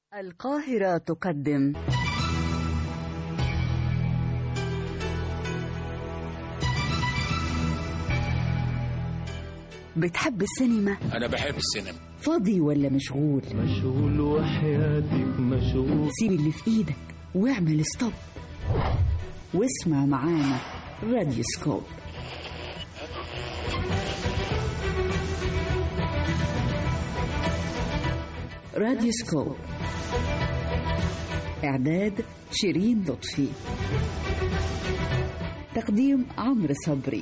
القاهرة تقدم بتحب السينما؟ أنا بحب السينما فاضي ولا مشغول؟ مشغول وحياتك مشغول سيب اللي في ايدك واعمل ستوب واسمع معانا راديو سكوب راديو سكوب إعداد شيرين لطفي تقديم عمرو صبري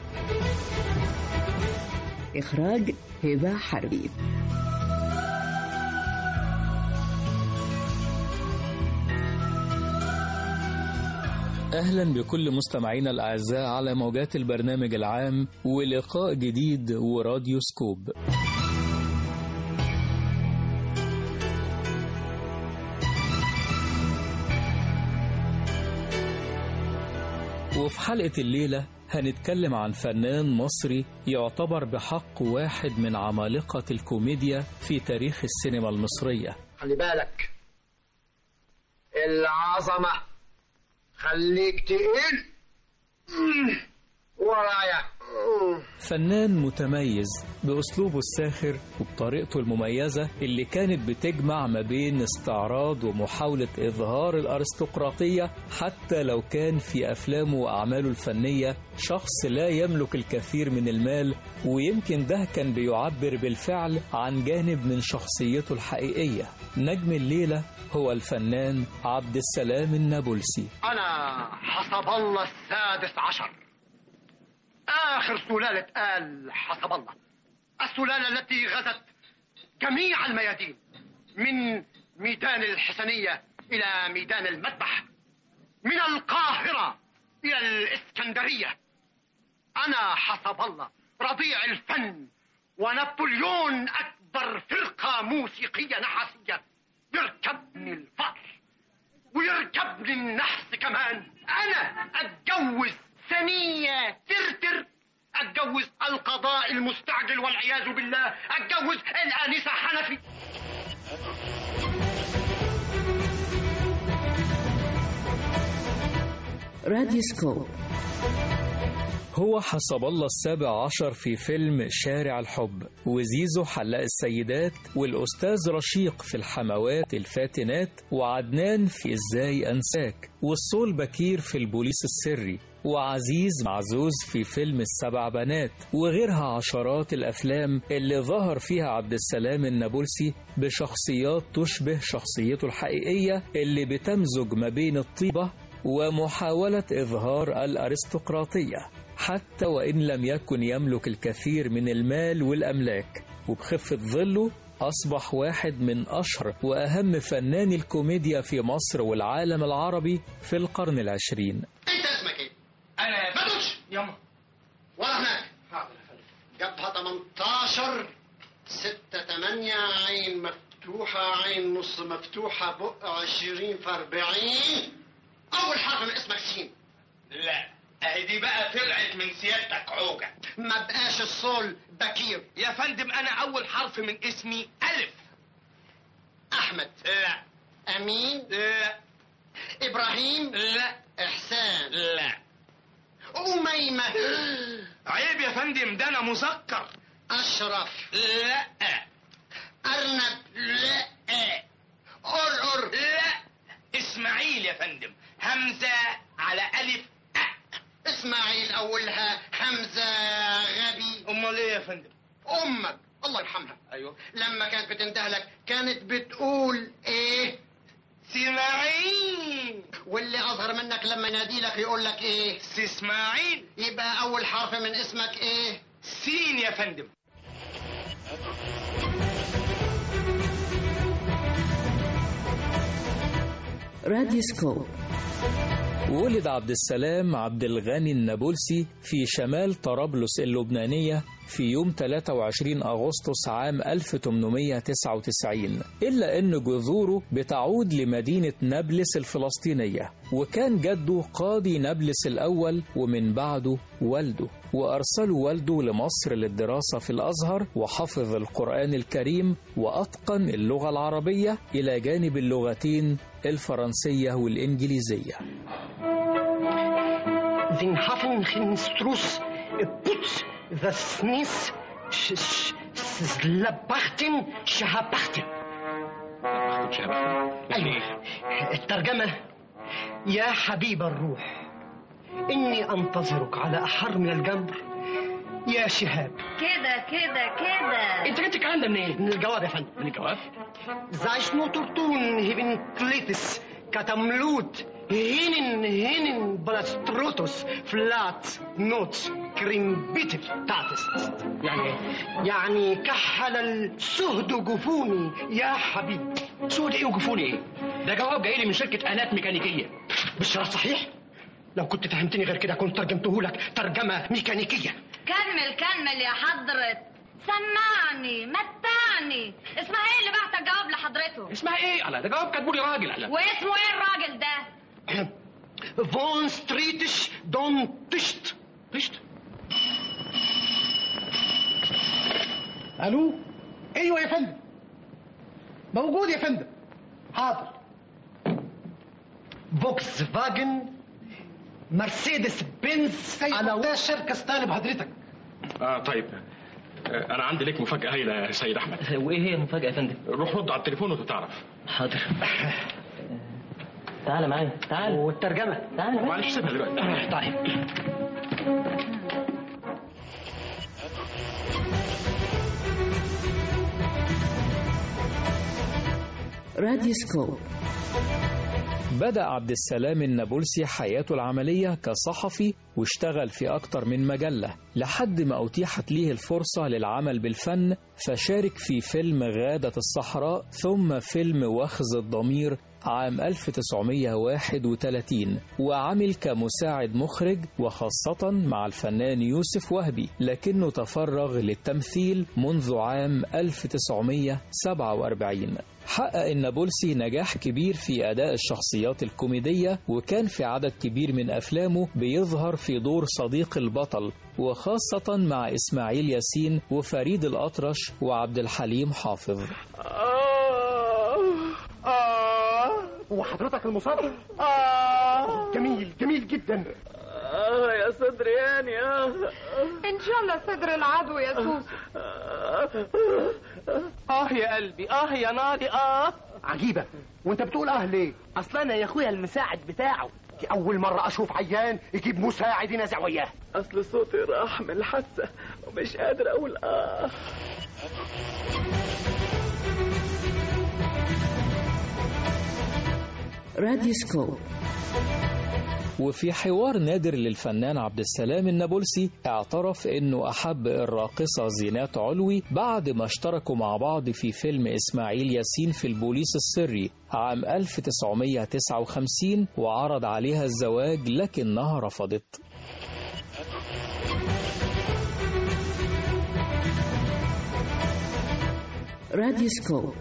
إخراج هبة حربي أهلا بكل مستمعينا الأعزاء على موجات البرنامج العام ولقاء جديد وراديو سكوب وفي حلقة الليلة هنتكلم عن فنان مصري يعتبر بحق واحد من عمالقة الكوميديا في تاريخ السينما المصرية خلي بالك العظمة خليك تقيل مم. ورايا مم. فنان متميز بأسلوبه الساخر وبطريقته المميزة اللي كانت بتجمع ما بين استعراض ومحاولة إظهار الأرستقراطية حتى لو كان في أفلامه وأعماله الفنية شخص لا يملك الكثير من المال ويمكن ده كان بيعبر بالفعل عن جانب من شخصيته الحقيقية نجم الليلة هو الفنان عبد السلام النابلسي أنا حسب الله السادس عشر آخر سلالة آل حسب الله السلالة التي غزت جميع الميادين من ميدان الحسنية إلى ميدان المذبح من القاهرة إلى الإسكندرية أنا حسب الله رضيع الفن ونابليون أكبر فرقة موسيقية نحاسية يركبني الفقر ويركبني النحس كمان أنا أتجوز ثانية ترتر أتجوز القضاء المستعجل والعياذ بالله أتجوز الآنسة حنفي راديو سكوب هو حسب الله السابع عشر في فيلم شارع الحب وزيزو حلاق السيدات والأستاذ رشيق في الحموات الفاتنات وعدنان في إزاي أنساك والصول بكير في البوليس السري وعزيز معزوز في فيلم السبع بنات وغيرها عشرات الأفلام اللي ظهر فيها عبد السلام النابلسي بشخصيات تشبه شخصيته الحقيقية اللي بتمزج ما بين الطيبة ومحاولة إظهار الأرستقراطية حتى وإن لم يكن يملك الكثير من المال والأملاك وبخفة ظله أصبح واحد من أشهر وأهم فناني الكوميديا في مصر والعالم العربي في القرن العشرين أنت اسمك إيه؟ أنا بدوش يما ورا هناك حاضر جابها 18 6 8 عين مفتوحة عين نص مفتوحة بق 20 في 40 أول حرف من اسمك سين لا اهي دي بقى طلعت من سيادتك عوجة ما بقاش الصول بكير يا فندم أنا أول حرف من اسمي ألف أحمد لا أمين لا إبراهيم لا إحسان لا أميمة عيب يا فندم ده أنا مسكر أشرف لا أرنب لا قرقر لا إسماعيل يا فندم همزة على ألف أ إسماعيل أولها حمزة غبي أمال إيه يا فندم أمك الله يرحمها أيوه لما كانت بتنده لك كانت بتقول إيه سماعيل واللي أظهر منك لما ينادي لك يقول لك إيه إسماعيل يبقى أول حرف من اسمك إيه سين يا فندم راديو سكوب ولد عبد السلام عبد الغني النابلسي في شمال طرابلس اللبنانية في يوم 23 أغسطس عام 1899 إلا أن جذوره بتعود لمدينة نابلس الفلسطينية وكان جده قاضي نابلس الأول ومن بعده والده وأرسلوا والده لمصر للدراسة في الأزهر وحفظ القرآن الكريم وأتقن اللغة العربية إلى جانب اللغتين الفرنسية والإنجليزية Den Hafenstruss putz the snis slabachtin shahabachtin يعني ايه؟ الترجمة يا حبيب الروح إني أنتظرك على أحر من الجمر يا شهاب كده كده كده انت جبت الكلام ده منين؟ من الجواب يا فندم من الجواب؟ Sei nur tun, hibin klitis, katamlut, hinin, hinin, balastrutus, flat, nuts, كريمبيتف تاتس يعني ايه؟ يعني كحل السهد جفوني يا حبيب سود ايه وجفوني ايه؟ ده جواب جاي لي من شركة آلات ميكانيكية بالشرط صحيح؟ لو كنت فهمتني غير كده كنت ترجمته لك ترجمة ميكانيكية كمل كمل يا حضرة سمعني متعني اسمها ايه اللي بعت الجواب لحضرته اسمها ايه؟ على ده جواب كاتبه لي راجل على واسمه ايه الراجل ده فون ستريتش دون تشت قشط الو ايوه يا فندم موجود يا فندم حاضر فوكس فاجن مرسيدس بنز على ده الشركه استلم حضرتك اه طيب آه، انا عندي لك مفاجأة هايلة يا سيد احمد وايه هي المفاجأة يا فندم؟ روح رد على التليفون وتتعرف حاضر تعال معايا تعال والترجمة تعال معلش سيبها دلوقتي طيب راديوسكوب بدأ عبد السلام النابلسي حياته العملية كصحفي واشتغل في أكتر من مجلة لحد ما أتيحت ليه الفرصة للعمل بالفن فشارك في فيلم غادة الصحراء ثم فيلم وخز الضمير عام 1931 وعمل كمساعد مخرج وخاصة مع الفنان يوسف وهبي لكنه تفرغ للتمثيل منذ عام 1947 حقق النابلسي نجاح كبير في أداء الشخصيات الكوميدية وكان في عدد كبير من أفلامه بيظهر في دور صديق البطل وخاصة مع إسماعيل ياسين وفريد الأطرش وعبد الحليم حافظ وحضرتك المصاب اه جميل جميل جدا ان شاء الله صدر العدو يا سوسو اه يا قلبي اه يا نادي اه عجيبه وانت بتقول اه ليه اصل انا يا اخويا المساعد بتاعه دي اول مره اشوف عيان يجيب مساعد ينازع وياه اصل صوتي راح من الحاسه ومش قادر اقول اه راديوسكوب وفي حوار نادر للفنان عبد السلام النابلسي اعترف انه احب الراقصة زينات علوي بعد ما اشتركوا مع بعض في فيلم اسماعيل ياسين في البوليس السري عام 1959 وعرض عليها الزواج لكنها رفضت راديوسكوب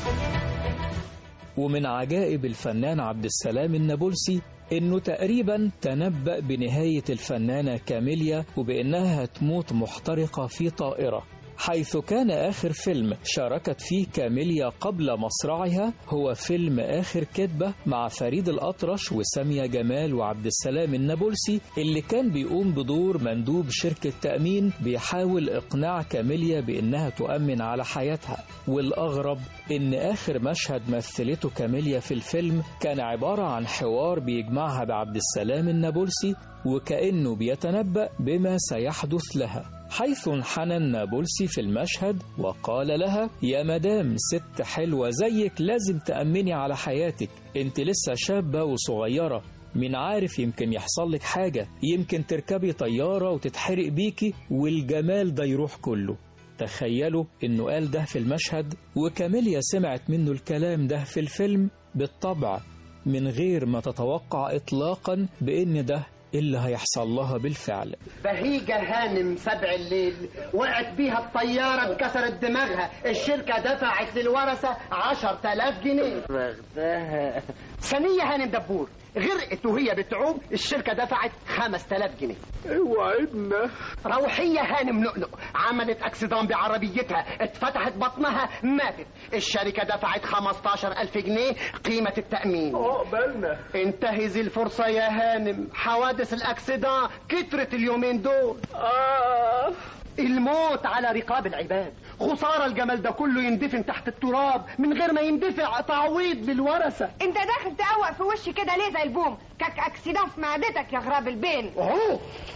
ومن عجائب الفنان عبد السلام النابلسي انه تقريبا تنبأ بنهاية الفنانة كاميليا وبانها هتموت محترقة في طائرة حيث كان آخر فيلم شاركت فيه كاميليا قبل مصرعها هو فيلم آخر كذبة مع فريد الأطرش وسامية جمال وعبد السلام النابلسي اللي كان بيقوم بدور مندوب شركة تأمين بيحاول إقناع كاميليا بإنها تؤمن على حياتها والأغرب إن آخر مشهد مثلته كاميليا في الفيلم كان عبارة عن حوار بيجمعها بعبد السلام النابلسي وكأنه بيتنبأ بما سيحدث لها حيث انحنى النابلسي في المشهد وقال لها يا مدام ست حلوة زيك لازم تأمني على حياتك انت لسه شابة وصغيرة من عارف يمكن يحصل لك حاجة يمكن تركبي طيارة وتتحرق بيكي والجمال ده يروح كله تخيلوا انه قال ده في المشهد وكاميليا سمعت منه الكلام ده في الفيلم بالطبع من غير ما تتوقع اطلاقا بان ده اللي هيحصل لها بالفعل بهيجة هانم سبع الليل وقعت بيها الطيارة اتكسرت دماغها الشركة دفعت للورثة عشر تلاف جنيه واخداها ثانية هانم دبور غرقت وهي بتعوم الشركة دفعت خمس تلاف جنيه اوعدنا روحية هانم لؤلؤ عملت اكسيدان بعربيتها اتفتحت بطنها ماتت الشركة دفعت 15 ألف جنيه قيمة التأمين عقبالنا انتهز الفرصة يا هانم حوادث الأكسيدان كترت اليومين دول آه الموت على رقاب العباد خسارة الجمال ده كله يندفن تحت التراب من غير ما يندفع تعويض للورثة انت داخل تقوق في وشي كده ليه زي البوم كاك اكسيدان في معدتك يا غراب البين اهو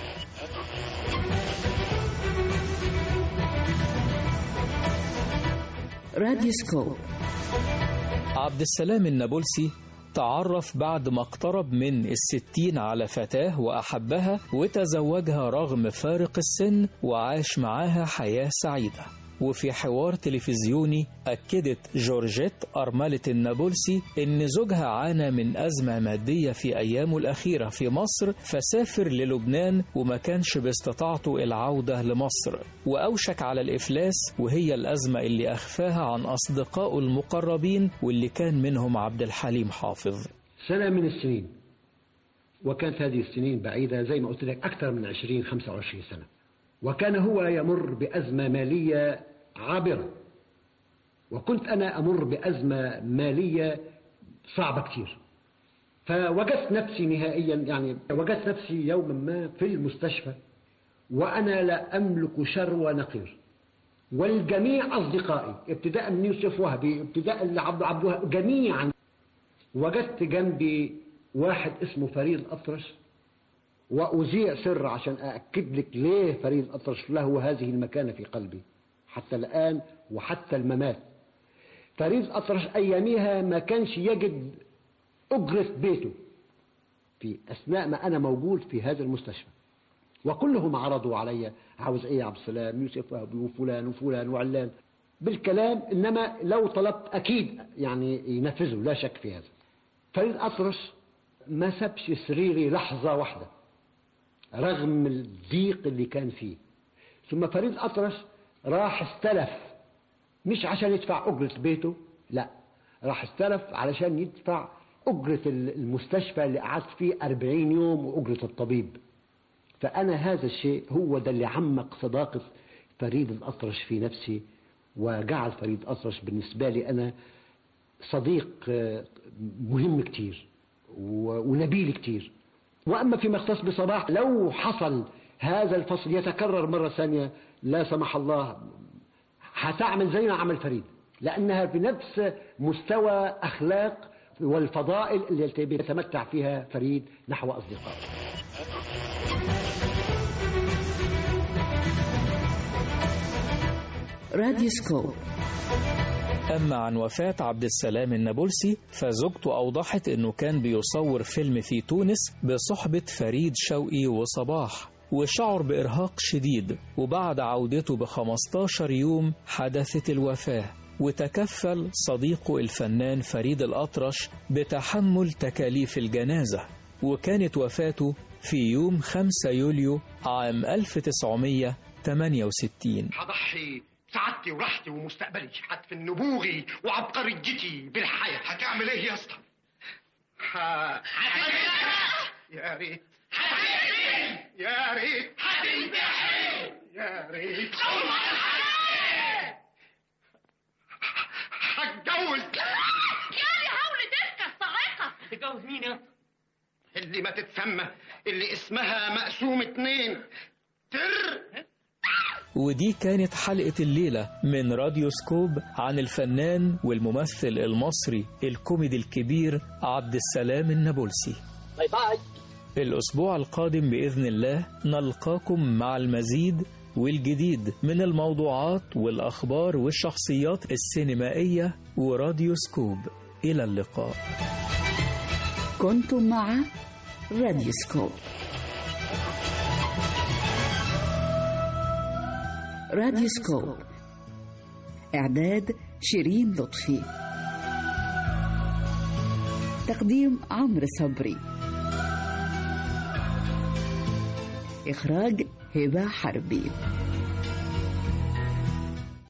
راديوسكوب عبد السلام النابلسي تعرف بعد ما اقترب من الستين على فتاة وأحبها وتزوجها رغم فارق السن وعاش معاها حياة سعيدة وفي حوار تلفزيوني أكدت جورجيت أرملة النابلسي إن زوجها عانى من أزمة مادية في أيامه الأخيرة في مصر فسافر للبنان وما كانش باستطاعته العودة لمصر وأوشك على الإفلاس وهي الأزمة اللي أخفاها عن أصدقائه المقربين واللي كان منهم عبد الحليم حافظ سنة من السنين وكانت هذه السنين بعيدة زي ما قلت لك أكثر من 20 25 سنة وكان هو يمر بأزمة مالية عابرة وكنت أنا أمر بأزمة مالية صعبة كثير فوجدت نفسي نهائيا يعني وجدت نفسي يوما ما في المستشفى وأنا لا أملك شروى نقير والجميع أصدقائي ابتداء من يوسف وهبي ابتداء لعبد عبد الوهاب جميعا وجدت جنبي واحد اسمه فريد الأطرش وأذيع سر عشان أأكد لك ليه فريد الأطرش له هذه المكانة في قلبي حتى الآن وحتى الممات فريد الأطرش أياميها ما كانش يجد أجرة بيته في أثناء ما أنا موجود في هذا المستشفى وكلهم عرضوا علي عاوز إيه يا عبد السلام يوسف وهبي وفلان وفلان وعلان بالكلام إنما لو طلبت أكيد يعني ينفذوا لا شك في هذا فريد الأطرش ما سابش سريري لحظة واحدة رغم الضيق اللي كان فيه ثم فريد الأطرش راح استلف مش عشان يدفع أجرة بيته لا راح استلف علشان يدفع أجرة المستشفى اللي قعدت فيه أربعين يوم وأجرة الطبيب فأنا هذا الشيء هو ده اللي عمق صداقة فريد الأطرش في نفسي وجعل فريد الأطرش بالنسبة لي أنا صديق مهم كتير ونبيل كتير وأما فيما يختص بصباح لو حصل هذا الفصل يتكرر مرة ثانية لا سمح الله هتعمل زي ما عمل فريد لأنها بنفس مستوى أخلاق والفضائل اللي يتمتع فيها فريد نحو أصدقائه راديوسكوب أما عن وفاة عبد السلام النابلسي فزوجته أوضحت أنه كان بيصور فيلم في تونس بصحبة فريد شوقي وصباح وشعر بإرهاق شديد وبعد عودته ب 15 يوم حدثت الوفاة وتكفل صديقه الفنان فريد الأطرش بتحمل تكاليف الجنازة وكانت وفاته في يوم 5 يوليو عام 1968 هضحي سعادتي وراحتي ومستقبلي هدفن نبوغي وعبقريتي بالحياة هتعمل ايه يا اسطى؟ ح... يا ريت هتنتحر يا ريت هتنتحر يا ريت هتجوز يا دي هول تلك الصاعقة تتجوز مين يا اللي ما تتسمى اللي اسمها مقسوم اتنين تر ودي كانت حلقة الليلة من راديو سكوب عن الفنان والممثل المصري الكوميدي الكبير عبد السلام النابلسي باي باي الأسبوع القادم بإذن الله نلقاكم مع المزيد والجديد من الموضوعات والأخبار والشخصيات السينمائية وراديو سكوب إلى اللقاء كنتم مع راديوسكوب راديوسكوب إعداد شيرين لطفي تقديم عمرو صبري إخراج هبة حربي